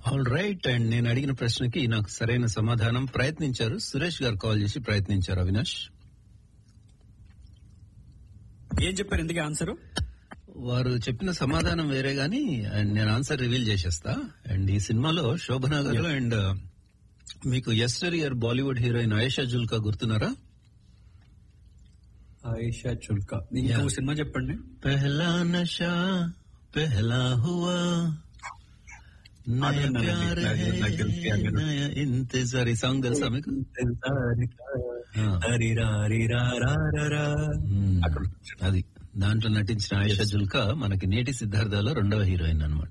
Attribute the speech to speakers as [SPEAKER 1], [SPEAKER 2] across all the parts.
[SPEAKER 1] All right and నేను అడిగిన ప్రశ్నకి నాకు సరైన సమాధానం ప్రయత్నించారు సురేష్ గారు కాల్ చేసి ప్రయత్నించారు అవినాష్
[SPEAKER 2] ఏం చెప్పారు ఎందుకు ఆన్సర్
[SPEAKER 1] వారు చెప్పిన సమాధానం వేరే గాని అండ్ నేను ఆన్సర్ రివీల్ చేసేస్తా అండ్ ఈ సినిమాలో శోభనా గారు అండ్ మీకు yesteryear Bollywood heroine Ayesha Jhulka గుర్తున్నారా
[SPEAKER 2] ఆయిషా చుల్కా ఇంకో
[SPEAKER 1] Yeah.
[SPEAKER 2] సినిమా చెప్పండి
[SPEAKER 1] పెహలా నషా పెహలా హువా నయ
[SPEAKER 2] అదే నాకు
[SPEAKER 1] ప్యార్
[SPEAKER 2] నాకు
[SPEAKER 1] హై,
[SPEAKER 2] నాకు తెలుసు, నాకు
[SPEAKER 1] నయ ఇంతజార్ ఈ సాంగ్ తెలుసా మీకు ఆ. మ్మ్.
[SPEAKER 2] అక్కడ
[SPEAKER 1] అది దాంట్లో నటించిన ఆయేషా జుల్కా మనకి నేటి సిద్ధార్థలో రెండవ హీరోయిన్ అనమాట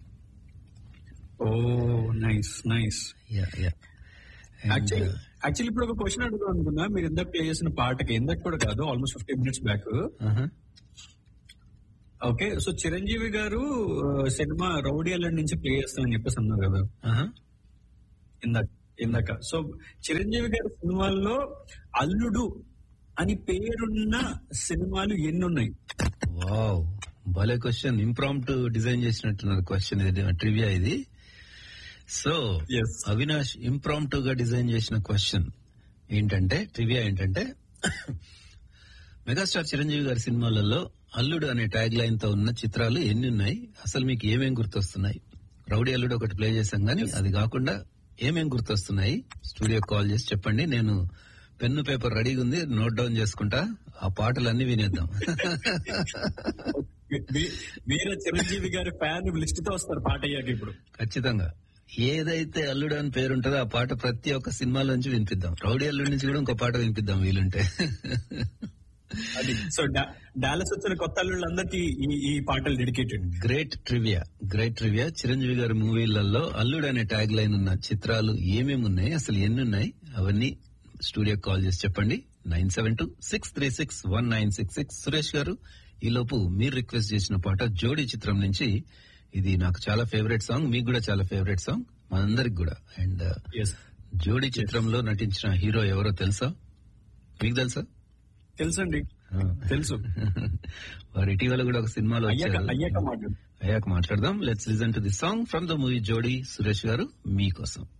[SPEAKER 2] oh nice nice actually actually ఇప్పుడు ఒక క్వశ్చన్ అడుగుదాం అనుకున్నా మీరు ఇందాక ప్లే చేసిన పాటకి ఇందాక కూడా కాదు almost fifty minutes back okay so Chiranjeevi గారు ఆ, సినిమా రౌడీ అల్లడి నుంచి ప్లే చేస్తామని చెప్పేసి అన్నారు కదా ఇందాక ఇందాక సో చిరంజీవి గారి సినిమాల్లో అల్లుడు అని పేరున్న సినిమాలు ఎన్ని ఉన్నాయి
[SPEAKER 1] వావ్ భలే క్వశ్చన్ ఇంప్రాంప్ట్ డిజైన్ చేసినట్టున్నారు క్వశ్చన్ ఇది ట్రివియా ఇది సో
[SPEAKER 2] Yes.
[SPEAKER 1] అవినాష్ ఇంప్రాంప్ట్ గా డిజైన్ చేసిన క్వశ్చన్ ఏంటంటే ట్రివియా ఏంటంటే మెగాస్టార్ చిరంజీవి గారి సినిమాలలో అల్లుడు అనే ట్యాగ్ లైన్ తో ఉన్న చిత్రాలు ఎన్ని ఉన్నాయి అసలు మీకు ఏమేం గుర్తొస్తున్నాయి రౌడీ అల్లుడు ఒకటి ప్లే చేశాం గానీ అది కాకుండా ఏమేం గుర్తొస్తున్నాయి స్టూడియో కాల్ చేసి చెప్పండి నేను పెన్ను పేపర్ రెడీగా ఉంది నోట్ డౌన్ చేసుకుంటా ఆ పాటలన్నీ వినేద్దాం
[SPEAKER 2] మీ- మీరు చిరంజీవి గారి ఫ్యాన్ లిస్ట్ తో వస్తారు పాట అయ్యాక ఇప్పుడు
[SPEAKER 1] ఖచ్చితంగా ఏదైతే అల్లుడు అని పేరు ఉంటుందో ఆ పాట ప్రతి ఒక్క సినిమాలోంచి వినిపిద్దాం రౌడీ అల్లుడి నుంచి కూడా ఇంకో పాట వినిపిద్దాం వీలుంటే
[SPEAKER 2] అది సో డా- డాలస్ వచ్చిన కొత్త అల్లుళ్ళందరికీ ఈ ఈ పాటలు dedicated
[SPEAKER 1] great trivia great trivia Chiranjeevi గారి మూవీలలో అల్లుడు అనే ట్యాగ్ లైన్ ఉన్న చిత్రాలు ఏమేమి ఉన్నాయి అసలు ఎన్ని ఉన్నాయి అవన్నీ స్టూడియో కాల్ చేసి చెప్పండి nine seven two six three six one nine six six Suresh గారు ఈ లోపు మీరు రిక్వెస్ట్ చేసిన పాట జోడీ చిత్రం నుంచి ఇది నాకు చాలా ఫేవరెట్ సాంగ్ మీకు కూడా చాలా ఫేవరెట్ సాంగ్ మనందరికి కూడా అండ్
[SPEAKER 2] ఎస్
[SPEAKER 1] జోడీ చిత్రంలో నటించిన హీరో ఎవరో తెలుసా మీకు తెలుసా
[SPEAKER 2] తెలుసండి తెలుసు
[SPEAKER 1] వారు ఇటీవల కూడా ఒక సినిమాలో
[SPEAKER 2] అయ్యాక
[SPEAKER 1] వచ్చారు
[SPEAKER 2] అయ్యాక మాట్లాడు
[SPEAKER 1] అయ్యాక మాట్లాడదాం let's listen to the song from the movie Jodi Suresh గారు మీకోసం